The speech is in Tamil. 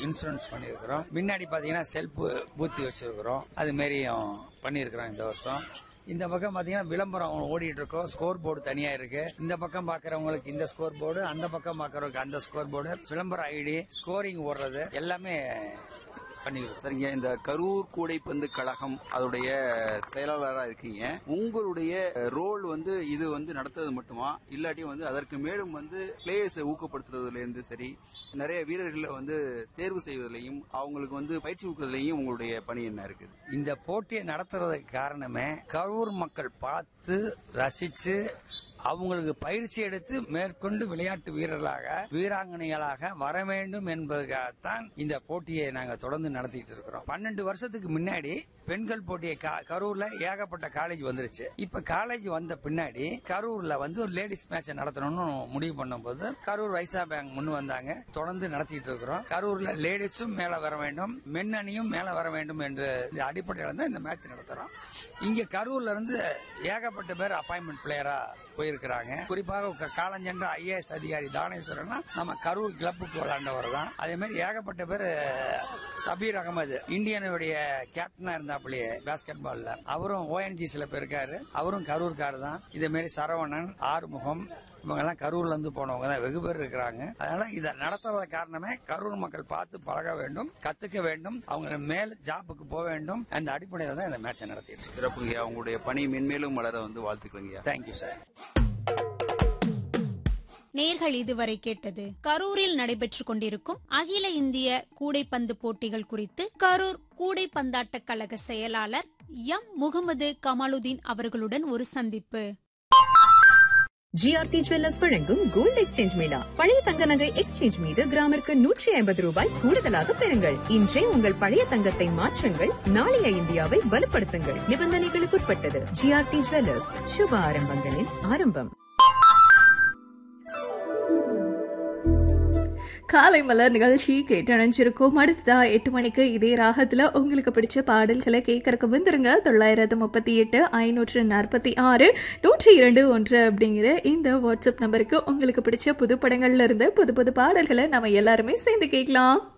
இன்சூரன்ஸ் பண்ணியிருக்கிறோம் முன்னாடி பாத்தீங்கன்னா செல்ஃப் பூத்தி வச்சிருக்கிறோம் அது மாரியும் பண்ணியிருக்கிறோம் இந்த வருஷம் இந்த பக்கம் பாத்தீங்கன்னா விளம்பரம் ஓடிட்டு இருக்கோம் ஸ்கோர் போர்டு தனியா இருக்கு இந்த பக்கம் பாக்குறவங்களுக்கு இந்த ஸ்கோர் போர்டு அந்த பக்கம் பாக்குறவங்களுக்கு அந்த ஸ்கோர் போர்டு விளம்பர ஐடி ஸ்கோரிங் ஓடுறது எல்லாமே பண்ணியிருக்கோம் சரிங்க இந்த கரூர் கூடைப்பந்து கழகம் அதோடைய செயலாளரா இருக்கீங்க உங்களுடைய ரோல் வந்து இது வந்து நடத்துறது மட்டுமா இல்லாட்டி வந்து அதற்கு மேலும் வந்து பிளேயர்ஸை ஊக்கப்படுத்துறதுல இருந்து சரி நிறைய வீரர்களை வந்து தேர்வு செய்வதிலையும் அவங்களுக்கு வந்து பயிற்சி ஊக்குறதுலையும் உங்களுடைய பணி என்ன இருக்குது இந்த போட்டியை நடத்துறதுக்கு காரணமே கரூர் மக்கள் பார்த்து ரசிச்சு அவங்களுக்கு பயிற்சி எடுத்து மேற்கொண்டு விளையாட்டு வீரர்களாக வீராங்கனைகளாக வர வேண்டும் என்பதற்காகத்தான் இந்த போட்டியை நாங்க தொடர்ந்து நடத்திட்டு இருக்கிறோம் பன்னெண்டு வருஷத்துக்கு முன்னாடி பெண்கள் போட்டியை கா- கரூர்ல ஏகப்பட்ட காலேஜ் வந்துருச்சு இப்ப காலேஜ் வந்த பின்னாடி கரூர்ல வந்து ஒரு லேடிஸ் மேட்ச் நடத்தணும்னு முடிவு பண்ணும்போது கரூர் வைசா பேங்க் முன் வந்தாங்க தொடர்ந்து நடத்திட்டு இருக்கிறோம் கரூர்ல லேடிஸும் மேல வர வேண்டும் மென் அணியும் மேல வர வேண்டும் என்ற இந்த அடிப்படையில தான் இந்த மேட்ச் நடத்துறோம் இங்க கரூர்ல இருந்து ஏகப்பட்ட பேர் அப்பாயின்மெண்ட் பிளேயரா போயிருக்கிறாங்க குறிப்பாக க- காலஞ்சென்ற ஐஏஎஸ் அதிகாரி தானேஸ்வரன் நம்ம கரூர் கிளப்புக்கு விளையாண்டவர் தான் அதே மாதிரி ஏகப்பட்ட பேர் சபீர் அகமது இந்தியனுடைய கேப்டனா இருந்தாப்புலயே பாஸ்கெட் பால்ல அவரும் ஓஎன்ஜிசில போயிருக்காரு அவரும் கரூர்கார் தான் இதே மாதிரி சரவணன் ஆறுமுகம் இவங்க எல்லாம் கரூர்ல இருந்து போனவங்க தான் வெகு பேர் இருக்கிறாங்க அதனால இதை நடத்துறத காரணமே கரூர் மக்கள் பார்த்து பழக வேண்டும் கத்துக்க வேண்டும் அவங்க மேல் ஜாப்புக்கு போக வேண்டும் அந்த அடிப்படையில தான் இந்த மேட்சை நடத்திட்டு இருக்கோம் சிறப்புங்கய்யா உங்களுடைய பணி மென்மேலும் வளர வந்து வாழ்த்துக்களைங்கய்யா தேங்க்யூ சார் நேர்கள் இதுவரை கேட்டது கரூரில் நடைபெற்றுக் கொண்டிருக்கும் அகில இந்திய கூடைப்பந்து போட்டிகள் குறித்து கரூர் கூடைப்பந்தாட்ட கழக செயலாளர் எம் முகமது கமாலுதீன் அவர்களுடன் ஒரு சந்திப்பு ஜிஆர்டி ஜுவல்லர்ஸ் வழங்கும் கோல்டு எக்ஸ்சேஞ்ச் மேளா பழைய தங்க நகை எக்ஸ்சேஞ்ச் மீது கிராமிற்கு நூற்றி ஐம்பது ரூபாய் கூடுதலாக பெறுங்கள் இன்றே உங்கள் பழைய தங்கத்தை மாற்றுங்கள் நாளைய இந்தியாவை வலுப்படுத்துங்கள் நிபந்தனைகளுக்குட்பட்டது ஜிஆர்டி ஜுவல்லர்ஸ் சுப ஆரம்பங்களின் ஆரம்பம் காலை மலர் நிகழ்ச்சி கேட்டு அணைஞ்சிருக்கோம் அடுத்ததா எட்டு மணிக்கு இதே ராகத்துல உங்களுக்கு பிடிச்ச பாடல்களை கேட்கறக்கு வந்துருங்க தொள்ளாயிரத்து முப்பத்தி எட்டு ஐநூற்று நாற்பத்தி ஆறு நூற்றி இரண்டு ஒன்று அப்படிங்கிற இந்த வாட்ஸ்அப் நம்பருக்கு உங்களுக்கு பிடிச்ச புது படங்கள்ல இருந்து புது புது பாடல்களை நம்ம எல்லாருமே சேர்ந்து கேட்கலாம்